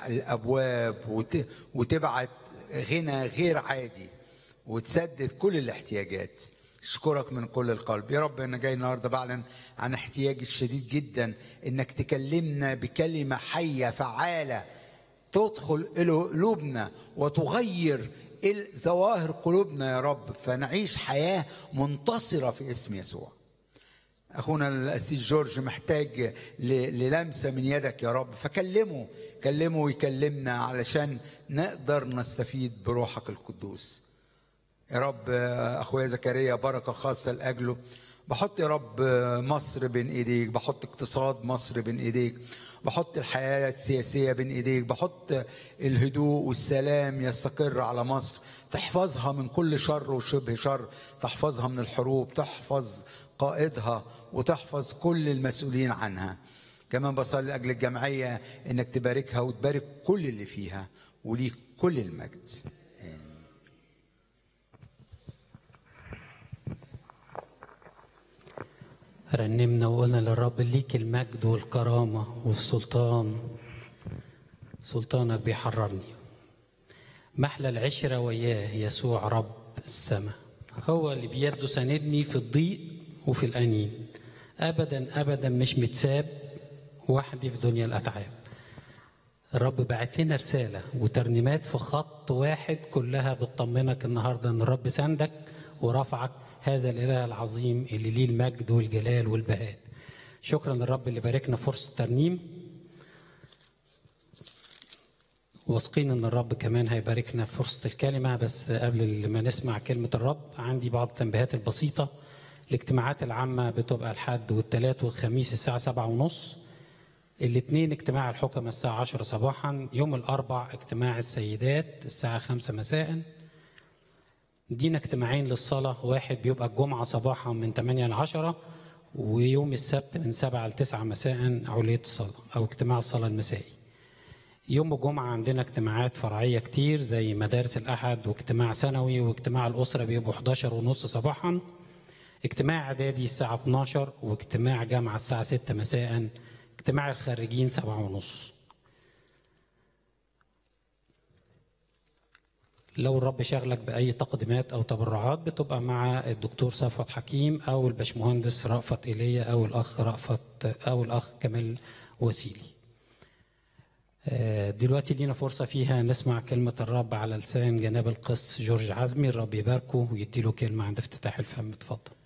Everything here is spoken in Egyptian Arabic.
تفتح الابواب وت... وتبعت غنى غير عادي وتسدد كل الاحتياجات اشكرك من كل القلب يا رب انا جاي النهارده بعلن عن احتياجي الشديد جدا انك تكلمنا بكلمه حيه فعاله تدخل الى قلوبنا وتغير ظواهر قلوبنا يا رب فنعيش حياه منتصره في اسم يسوع اخونا الاسيس جورج محتاج للمسه من يدك يا رب فكلمه كلمه ويكلمنا علشان نقدر نستفيد بروحك القدوس يا رب اخويا زكريا بركه خاصه لاجله بحط يا رب مصر بين ايديك بحط اقتصاد مصر بين ايديك بحط الحياه السياسيه بين ايديك بحط الهدوء والسلام يستقر على مصر تحفظها من كل شر وشبه شر تحفظها من الحروب تحفظ قائدها وتحفظ كل المسؤولين عنها كمان بصلي لاجل الجمعيه انك تباركها وتبارك كل اللي فيها وليك كل المجد رنمنا وقلنا للرب ليك المجد والكرامة والسلطان سلطانك بيحررني محلى العشرة وياه يسوع رب السماء هو اللي بيده ساندني في الضيق وفي الأنين أبدا أبدا مش متساب وحدي في دنيا الأتعاب الرب بعت لنا رسالة وترنيمات في خط واحد كلها بتطمنك النهاردة إن الرب ساندك ورفعك هذا الإله العظيم اللي ليه المجد والجلال والبهاء شكرا للرب اللي باركنا فرصة ترنيم واثقين ان الرب كمان هيباركنا في فرصة الكلمة بس قبل ما نسمع كلمة الرب عندي بعض التنبيهات البسيطة الاجتماعات العامة بتبقى الحد والثلاث والخميس الساعة سبعة ونص الاثنين اجتماع الحكمة الساعة عشرة صباحا يوم الأربع اجتماع السيدات الساعة خمسة مساءً دينا اجتماعين للصلاة واحد بيبقى الجمعة صباحا من 8 ل 10 ويوم السبت من 7 ل 9 مساء علية الصلاة أو اجتماع الصلاة المسائي يوم الجمعة عندنا اجتماعات فرعية كتير زي مدارس الأحد واجتماع سنوي واجتماع الأسرة بيبقوا 11 ونص صباحا اجتماع إعدادي الساعة 12 واجتماع جامعة الساعة 6 مساء اجتماع الخريجين 7 ونص لو الرب شغلك بأي تقديمات أو تبرعات بتبقى مع الدكتور صفوت حكيم أو الباشمهندس رأفت إيليا أو الأخ رأفت أو الأخ كمال وسيلي. دلوقتي لينا فرصة فيها نسمع كلمة الرب على لسان جناب القس جورج عزمي الرب يباركه ويديله كلمة عند افتتاح الفم اتفضل.